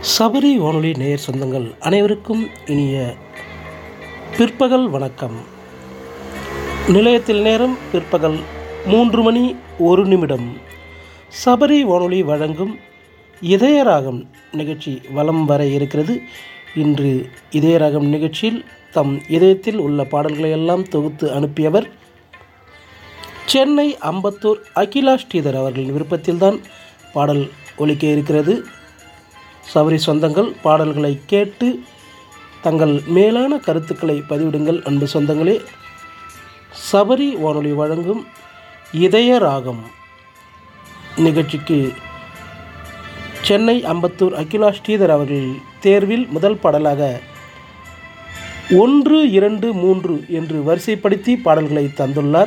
சபரி வானொலி நேயர் சொந்தங்கள் அனைவருக்கும் இனிய பிற்பகல் வணக்கம் நிலையத்தில் நேரம் பிற்பகல் மூன்று மணி ஒரு நிமிடம் சபரி வானொலி வழங்கும் இதயராகம் நிகழ்ச்சி வலம் வர இருக்கிறது இன்று இதயராகம் நிகழ்ச்சியில் தம் இதயத்தில் உள்ள பாடல்களை எல்லாம் தொகுத்து அனுப்பியவர் சென்னை அம்பத்தூர் அகிலா ஸ்ரீதர் அவர்களின் விருப்பத்தில்தான் பாடல் ஒலிக்க இருக்கிறது சபரி சொந்தங்கள் பாடல்களை கேட்டு தங்கள் மேலான கருத்துக்களை பதிவிடுங்கள் அன்பு சொந்தங்களே சபரி வானொலி வழங்கும் இதய ராகம் நிகழ்ச்சிக்கு சென்னை அம்பத்தூர் அகிலா ஸ்ரீதர் அவர்கள் தேர்வில் முதல் பாடலாக ஒன்று இரண்டு மூன்று என்று வரிசைப்படுத்தி பாடல்களை தந்துள்ளார்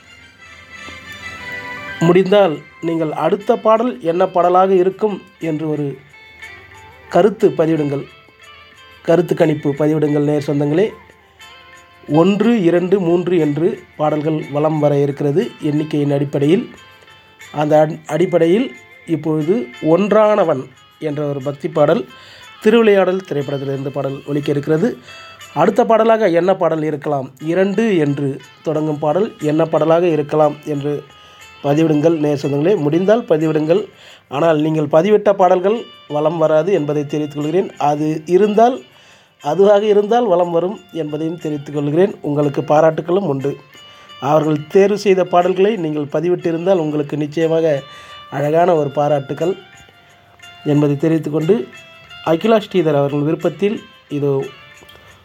முடிந்தால் நீங்கள் அடுத்த பாடல் என்ன பாடலாக இருக்கும் என்று ஒரு கருத்து பதிவிடுங்கள் கருத்து கணிப்பு பதிவிடுங்கள் நேர் சொந்தங்களே ஒன்று இரண்டு மூன்று என்று பாடல்கள் வலம் வர இருக்கிறது எண்ணிக்கையின் அடிப்படையில் அந்த அடிப்படையில் இப்பொழுது ஒன்றானவன் என்ற ஒரு பக்தி பாடல் திருவிளையாடல் திரைப்படத்திலிருந்து பாடல் ஒலிக்க இருக்கிறது அடுத்த பாடலாக என்ன பாடல் இருக்கலாம் இரண்டு என்று தொடங்கும் பாடல் என்ன பாடலாக இருக்கலாம் என்று பதிவிடுங்கள் நேர் சொந்தங்களே முடிந்தால் பதிவிடுங்கள் ஆனால் நீங்கள் பதிவிட்ட பாடல்கள் வலம் வராது என்பதை தெரிவித்துக் கொள்கிறேன் அது இருந்தால் அதுவாக இருந்தால் வலம் வரும் என்பதையும் தெரிவித்துக் கொள்கிறேன் உங்களுக்கு பாராட்டுகளும் உண்டு அவர்கள் தேர்வு செய்த பாடல்களை நீங்கள் பதிவிட்டிருந்தால் உங்களுக்கு நிச்சயமாக அழகான ஒரு பாராட்டுக்கள் என்பதை தெரிவித்துக்கொண்டு அகிலா ஸ்ரீதர் அவர்கள் விருப்பத்தில் இது